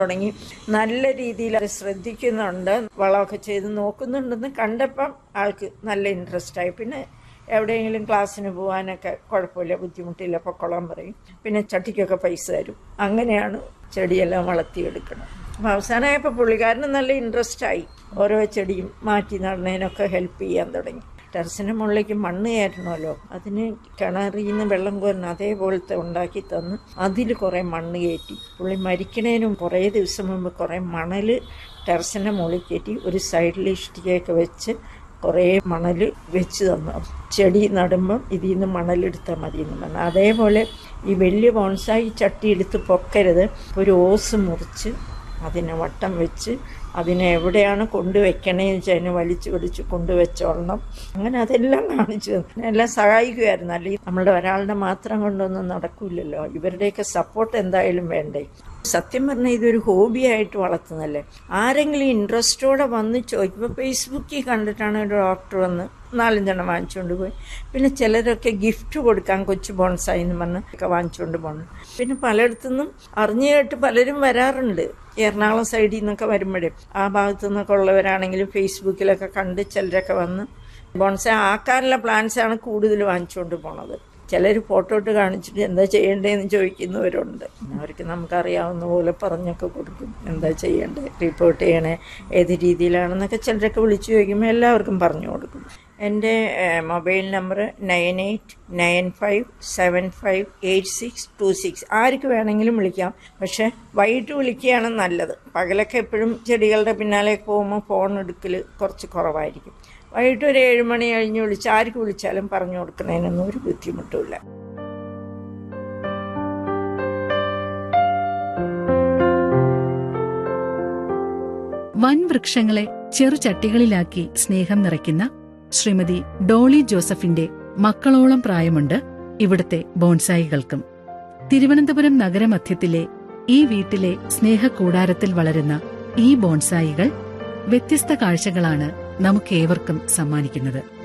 തുടങ്ങി നല്ല രീതിയിൽ അത് ശ്രദ്ധിക്കുന്നുണ്ട് വളമൊക്കെ ചെയ്ത് നോക്കുന്നുണ്ടെന്ന് കണ്ടപ്പം ആൾക്ക് നല്ല ഇൻട്രസ്റ്റ് ആയി പിന്നെ എവിടെയെങ്കിലും ക്ലാസ്സിന് പോകാനൊക്കെ കുഴപ്പമില്ല ബുദ്ധിമുട്ടില്ല പൊക്കോളാൻ പറയും പിന്നെ ചട്ടിക്കൊക്കെ പൈസ തരും അങ്ങനെയാണ് ചെടിയെല്ലാം വളർത്തിയെടുക്കണം അപ്പം അവസാനമായപ്പോൾ പുള്ളിക്കാരന് നല്ല ഇൻട്രസ്റ്റ് ആയി ഓരോ ചെടിയും മാറ്റി നടന്നതിനൊക്കെ ഹെൽപ്പ് ചെയ്യാൻ തുടങ്ങി ടെറസിൻ്റെ മുകളിലേക്ക് മണ്ണ് കയറ്റണമല്ലോ അതിന് കിണറിൽ നിന്ന് വെള്ളം കോരുന്ന അതേപോലത്തെ ഉണ്ടാക്കി തന്ന് അതിൽ കുറേ മണ്ണ് കയറ്റി പുള്ളി മരിക്കണേനും കുറേ ദിവസം മുമ്പ് കുറേ മണൽ ടെറസിൻ്റെ മുകളിൽ കയറ്റി ഒരു സൈഡിൽ ഇഷ്ടികയൊക്കെ വെച്ച് കുറേ മണൽ വെച്ച് തന്നു ചെടി നടുമ്പം ഇതിൽ നിന്ന് മണലെടുത്താൽ മതി എന്ന് പറഞ്ഞു അതേപോലെ ഈ വലിയ ബോൺസായി ചട്ടി എടുത്ത് പൊക്കരുത് ഒരു ഓസ് മുറിച്ച് അതിനെ വട്ടം വെച്ച് അതിനെ എവിടെയാണ് കൊണ്ടുവയ്ക്കണേന്ന് വെച്ചാൽ അതിനെ വലിച്ചു വലിച്ച് കൊണ്ടുവച്ചോളണം അങ്ങനെ അതെല്ലാം കാണിച്ചു തന്നു എല്ലാം സഹായിക്കുമായിരുന്നു അല്ലെങ്കിൽ നമ്മളുടെ ഒരാളുടെ മാത്രം കൊണ്ടൊന്നും നടക്കില്ലല്ലോ ഇവരുടെയൊക്കെ സപ്പോർട്ട് എന്തായാലും വേണ്ടേ സത്യം പറഞ്ഞാൽ ഇതൊരു ഹോബിയായിട്ട് വളർത്തുന്നല്ലേ ആരെങ്കിലും ഇൻട്രസ്റ്റോടെ വന്ന് ചോദിക്കും ഇപ്പോൾ ഫേസ്ബുക്കിൽ കണ്ടിട്ടാണ് ഒരു ഡോക്ടർ വന്ന് നാലഞ്ചെണ്ണം വാങ്ങിച്ചുകൊണ്ട് പോയി പിന്നെ ചിലരൊക്കെ ഗിഫ്റ്റ് കൊടുക്കാൻ കൊച്ചു ബോൺസായി എന്ന് പറഞ്ഞ് ഒക്കെ വാങ്ങിച്ചുകൊണ്ട് പോകണം പിന്നെ പലയിടത്തുനിന്നും അറിഞ്ഞു കേട്ട് പലരും വരാറുണ്ട് എറണാകുളം സൈഡിൽ നിന്നൊക്കെ വരുമ്പോഴേ ആ ഭാഗത്തു നിന്നൊക്കെ ഉള്ളവരാണെങ്കിലും ഫേസ്ബുക്കിലൊക്കെ കണ്ട് ചിലരൊക്കെ വന്ന് ബോൺസായി ആക്കാനുള്ള പ്ലാൻസാണ് കൂടുതൽ വാങ്ങിച്ചുകൊണ്ട് പോണത് ചിലർ ഫോട്ടോ ഇട്ട് കാണിച്ചിട്ട് എന്താ ചെയ്യേണ്ടതെന്ന് ചോദിക്കുന്നവരുണ്ട് അവർക്ക് നമുക്കറിയാവുന്ന പോലെ പറഞ്ഞൊക്കെ കൊടുക്കും എന്താ ചെയ്യേണ്ടത് റിപ്പോർട്ട് ചെയ്യണേ ഏത് രീതിയിലാണെന്നൊക്കെ ചിലരൊക്കെ വിളിച്ചു ചോദിക്കുമ്പോൾ എല്ലാവർക്കും പറഞ്ഞു കൊടുക്കും എൻ്റെ mobile number nine eight nine five seven five eight six two six ആർക്ക് വേണമെങ്കിലും വിളിക്കാം പക്ഷേ വൈകിട്ട് വിളിക്കുകയാണ് നല്ലത് പകലൊക്കെ എപ്പോഴും ചെടികളുടെ പിന്നാലെ പോകുമ്പോൾ ഫോൺ എടുക്കൽ കുറച്ച് കുറവായിരിക്കും വൈകിട്ട് ഒരു ഏഴ് മണി കഴിഞ്ഞ് വിളിച്ച് ആർക്ക് വിളിച്ചാലും പറഞ്ഞു കൊടുക്കുന്നതിനൊന്നും ഒരു ബുദ്ധിമുട്ടുമില്ല വൻ വൃക്ഷങ്ങളെ ചെറുചട്ടികളിലാക്കി സ്നേഹം നിറയ്ക്കുന്ന ശ്രീമതി ഡോളി ജോസഫിന്റെ മക്കളോളം പ്രായമുണ്ട് ഇവിടുത്തെ ബോൺസായികൾക്കും തിരുവനന്തപുരം നഗരമധ്യത്തിലെ ഈ വീട്ടിലെ സ്നേഹകൂടാരത്തിൽ വളരുന്ന ഈ ബോൺസായികൾ വ്യത്യസ്ത കാഴ്ചകളാണ് നമുക്കേവർക്കും സമ്മാനിക്കുന്നത്